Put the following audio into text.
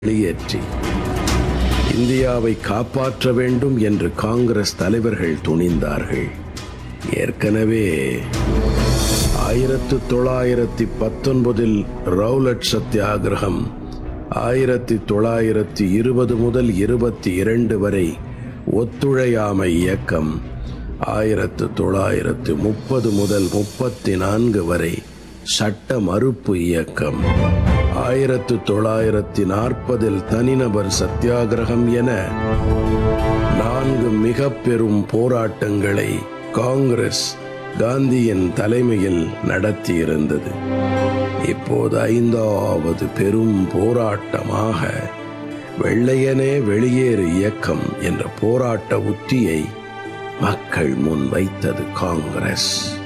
வெளியேற்றி இந்தியாவை காப்பாற்ற வேண்டும் என்று காங்கிரஸ் தலைவர்கள் துணிந்தார்கள் ஏற்கனவே ஆயிரத்து தொள்ளாயிரத்தி பத்தொன்பதில் ரவுலட் சத்தியாகிரகம் ஆயிரத்தி தொள்ளாயிரத்தி இருபது முதல் இருபத்தி இரண்டு வரை ஒத்துழையாமை இயக்கம் ஆயிரத்து தொள்ளாயிரத்து முப்பது முதல் முப்பத்தி நான்கு வரை சட்ட மறுப்பு இயக்கம் ஆயிரத்து தொள்ளாயிரத்தி நாற்பதில் தனிநபர் சத்தியாகிரகம் என நான்கு மிக பெரும் போராட்டங்களை காங்கிரஸ் காந்தியின் தலைமையில் நடத்தியிருந்தது இப்போது ஐந்தாவது பெரும் போராட்டமாக வெள்ளையனே வெளியேறு இயக்கம் என்ற போராட்ட உத்தியை மக்கள் முன் வைத்தது காங்கிரஸ்